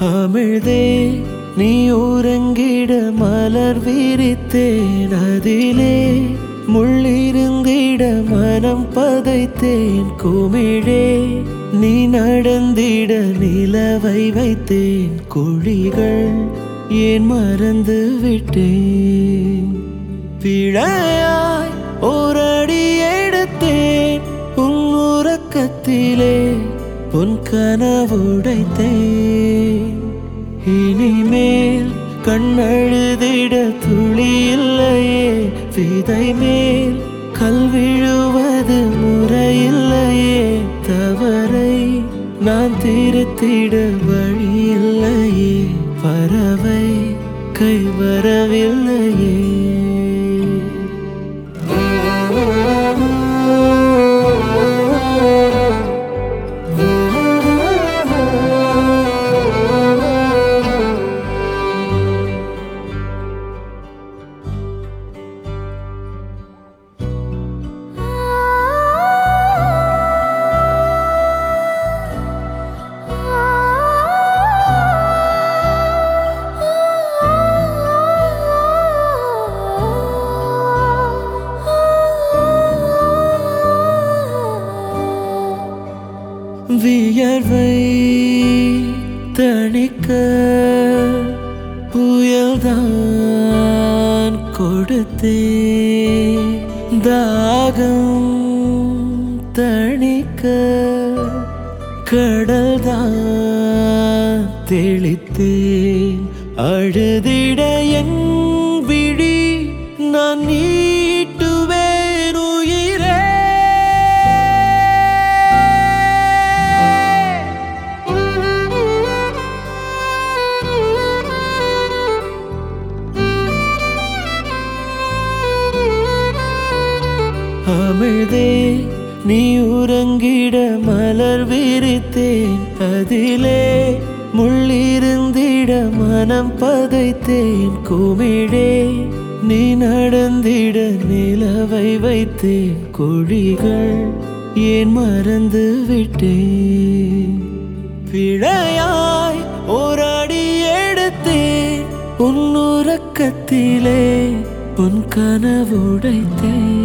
அமிழ்தே நீ உறங்கிட மலர் விரித்தேன் அதிலே முள்ளிருந்திட மனம் பதைத்தேன் குமிழே நீ நடந்திட நிலவை வைத்தேன் குழிகள் ஏன் மறந்து விட்டேன் பிழையாய் ஓரடி எடுத்தேன் உன் உறக்கத்திலே உன் கனவுடைத்தேன் இனிமேல் கண்ணழுதிட துளி இல்லையே விதை மேல் கல்விழுவது முறையில்லையே தவறை நான் திருத்திட வழி இல்லையே பறவை கை வரவில்லையே வியர்வை தணிக்க புயல்தான் கொடுத்தே தாகம் தணிக்க கடல்தான் தெளித்தேன் அழுதிட என் விழி நான் நீட்டுவேன் உயிரே அமிழ்தே நீ உறங்கிட மலர் விரித்தேன் அதிலே முள்ளிருந்திட மனம் பதைத்தேன் குமிழே நீ நடந்திட நிலவை வைத்தேன் குழிகள் ஏன் மறந்து விட்டேன் பிழையாய் ஓராடி எடுத்தேன் உன் உறக்கத்திலே உன் கனவுடைத்தேன்